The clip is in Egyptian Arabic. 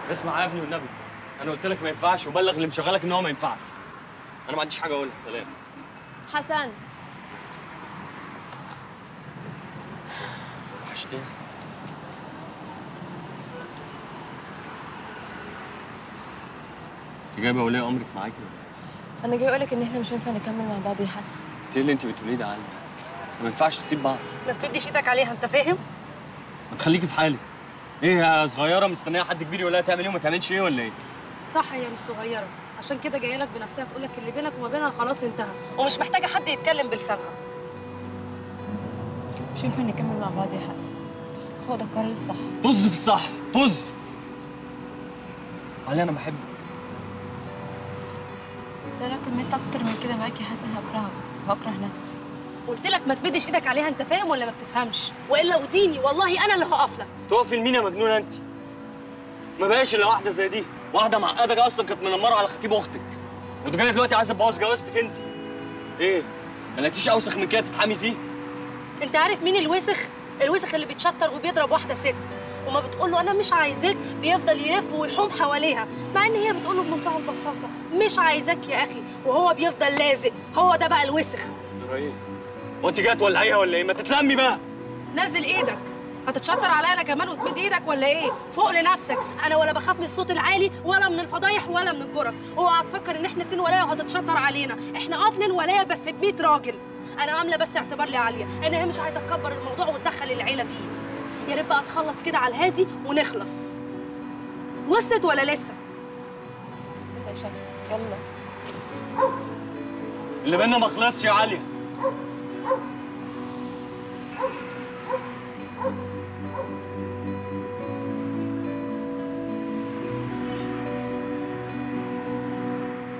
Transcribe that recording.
اسمع يا ابني والنبي انا قلت لك ما ينفعش وبلغ اللي مشغلك ان هو ما ينفعش انا ما عنديش حاجه اقولها سلام حسن وحشتني انت جايبه ولي امرك معاكي ولا إيه؟ انا جاي اقولك ان احنا مش هينفع نكمل مع بعض يا حسن انت ايه اللي انت بتقوليه ده يا علي ما ينفعش تسيب بعض ما تمدش ايدك عليها انت فاهم ما تخليكي في حالك ايه يا صغيره مستنيه حد كبير يقول لها تعمل ايه وما تعملش ايه ولا ايه صح هي مش صغيره عشان كده جايه لك بنفسها تقول لك اللي بينك وما بينها خلاص انتهى ومش محتاجه حد يتكلم بلسانها مش هينفع نكمل مع بعض يا حسن هو ده القرار الصح طز في الصح طز علي انا بحبك بس انا لو كملت اكتر من كده معاك يا حسن هكرهك وهكره نفسي قلت لك ما تمدش ايدك عليها انت فاهم ولا ما بتفهمش والا وديني والله انا اللي هقف لك تقفي لمين يا مجنونه انت ما بقاش الا واحده زي دي واحده معقده اصلا كانت منمره على خطيب اختك وانت جايه دلوقتي عايزه تبوظ جوازتك انت ايه ما لقيتيش اوسخ من كده تتحامي فيه انت عارف مين الوسخ الوسخ اللي بيتشطر وبيضرب واحده ست وما بتقول له انا مش عايزاك بيفضل يلف ويحوم حواليها مع ان هي بتقول له بمنتهى البساطه مش عايزاك يا اخي وهو بيفضل لازق هو ده بقى الوسخ يا ايه وانت جايه تولعيها ولا ايه ما تتلمي بقى نزل ايدك هتتشطر عليا انا كمان وتمد ايدك ولا ايه فوق لنفسك انا ولا بخاف من الصوت العالي ولا من الفضايح ولا من الجرس اوعى تفكر ان احنا اتنين ولايه وهتتشطر علينا احنا اه اتنين ولايه بس ب 100 راجل انا عامله بس اعتبار لي عاليه ان هي مش عايزه تكبر الموضوع وتدخل العيله فيه يا ريت بقى تخلص كده على الهادي ونخلص وصلت ولا لسه يلا يا شهد يلا اللي بينا ما خلصش يا عليا